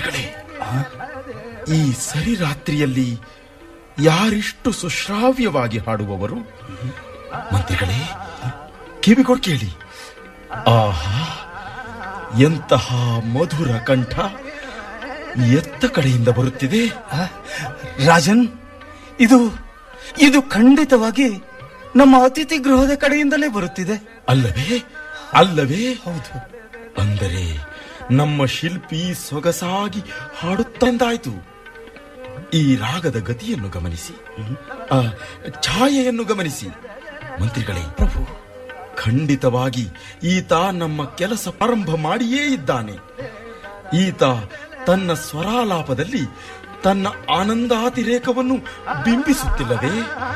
ಮಂತ್ರಿಗಳೇ ಈ ಸರಿ ರಾತ್ರಿಯಲ್ಲಿ ಯಾರಿಷ್ಟು ಸುಶ್ರಾವ್ಯವಾಗಿ ಹಾಡುವವರು ಮಂತ್ರಿಗಳೇ ಕಿವಿಗೊಡ್ ಕೇಳಿ ಆಹಾ ಎಂತಹ ಮಧುರ ಕಂಠ ಎತ್ತ ಕಡೆಯಿಂದ ಬರುತ್ತಿದೆ ಆ, ರಾಜನ್ ಇದು ಇದು ಖಂಡಿತವಾಗಿ ನಮ್ಮ ಅತಿಥಿ ಗೃಹದ ಕಡೆಯಿಂದಲೇ ಬರುತ್ತಿದೆ ಅಲ್ಲವೇ ಅಲ್ಲವೇ ಹೌದು ಅಂದರೆ ನಮ್ಮ ಶಿಲ್ಪಿ ಸೊಗಸಾಗಿ ಹಾಡುತ್ತಂದಾಯ್ತು ಈ ರಾಗದ ಗತಿಯನ್ನು ಗಮನಿಸಿ ಆ, ಛಾಯೆಯನ್ನು ಗಮನಿಸಿ ಮಂತ್ರಿಗಳೇ ಪ್ರಭು ಖಂಡಿತವಾಗಿ ಈತ ನಮ್ಮ ಕೆಲಸ ಪ್ರಾರಂಭ ಮಾಡಿಯೇ ಇದ್ದಾನೆ ಈತ ತನ್ನ ಸ್ವರಾಲಾಪದಲ್ಲಿ ತನ್ನ ಆನಂದಾತಿರೇಕವನ್ನು ಬಿಂಬಿಸುತ್ತಿಲ್ಲವೇ